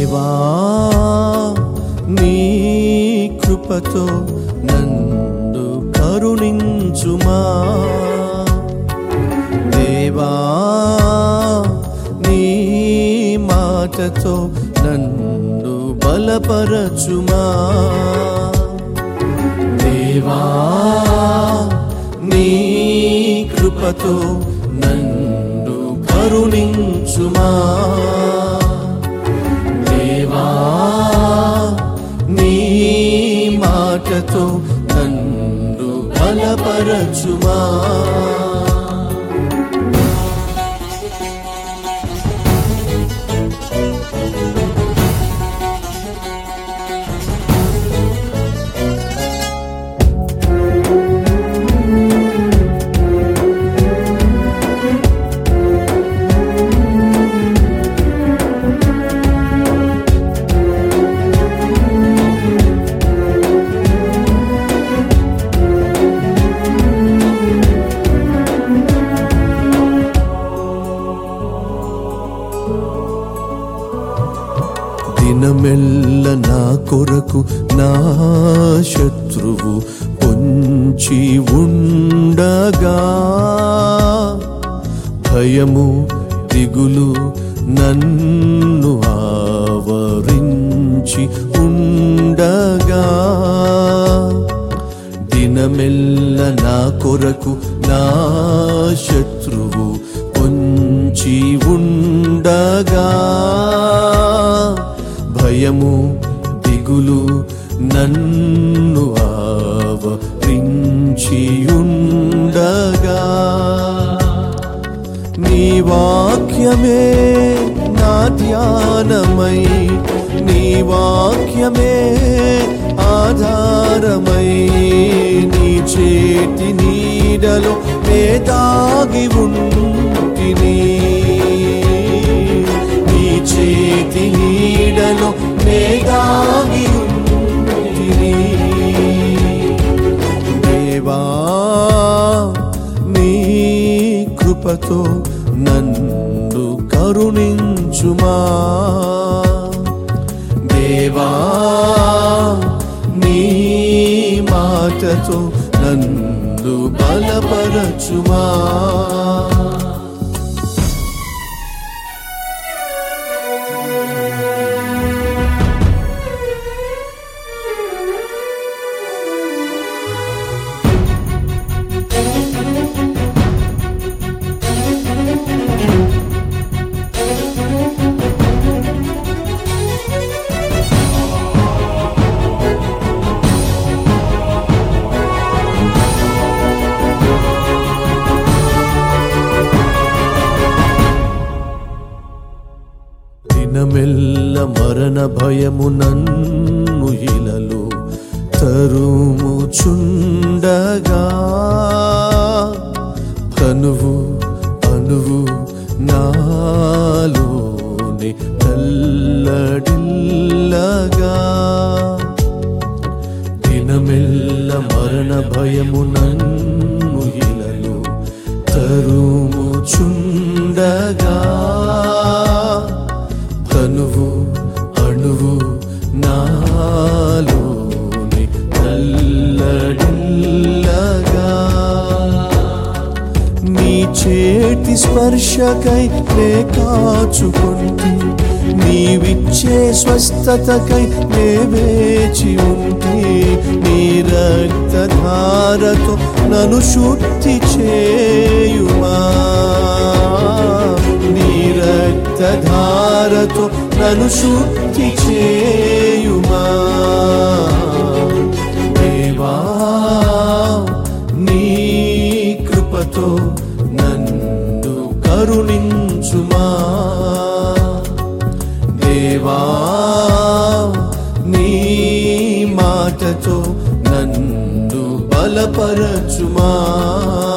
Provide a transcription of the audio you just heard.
దేవా నీ కృపతో నన్ను కరుణించుమా దేవా నీ మాటతో నన్ను బలపరచుమా దేవా నీ కృపతో నన్ను కరుణించుమా దేవా నీ మాటతో నన్ను బలపరచుమా దినమెల్ల నా కొరకు నా శత్రువు పొంచి ఉండగా భయము దిగులు నన్ను ఆవరించి ఉండగా దినమెల్ల నా కొరకు నా శత్రువు పొంచి ఉండగా భయము దిగులు నన్ను ఆవరించి ఉండగా నీ వాక్యమే నా ధ్యానమై నీ వాక్యమే ఆధారమై నీ చేతి నీడలో వేదాగి ఉంటిని నీ చేతి నీడలో వేదాగి ఉంటిని దేవా నీ కృపతో నన్ను కరుణించుమా దేవా నీ మాటతో నన్ను బలపరచుమా దినమెల్ల మరణ భయము నన్ను ఇలలో తరుముచుండగా కనువు అనువు నాలోని నల్లడిల్లగా దినమెల్ల మరణ భయము నన్ను ఇలలో తరుముచుండగా కనువు అణువు నాలోని నల్లడిల్లగా నీ చేతి స్పర్శకై నే కాచుకుంటి నీవిచ్చే స్వస్థతకై నే వేచి ఉంటి నీ రక్తధారతో నన్ను శుద్ధి చేయుమా నీ రక్తధారతో నన్ను శుద్ధి చేయుమా దేవా నీ కృపతో నన్ను కరుణించుమా దేవా నీ మాటతో నన్ను బలపరచుమా